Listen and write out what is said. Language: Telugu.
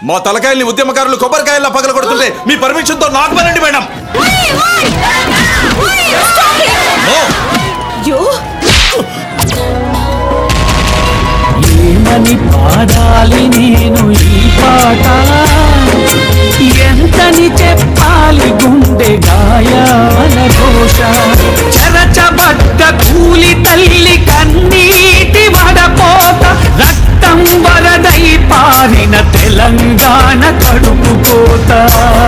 మా తలకాయల్ని ఉద్యమకారులు కొబ్బరికాయల్లో పగల కొడుతుంటే మీ పర్మిషన్ తో నాకు పనండి మేడం నో యో ఏమని పాడాలి నేను ఈ పాట ఎంతని చెప్పాలి గుండె గాయాల ఘోష చరచబడ్డ కూలి తల్లి కన్నీటి వడపోత రక్తం వరదై పారిన తెలంగాణ కడుపు కోత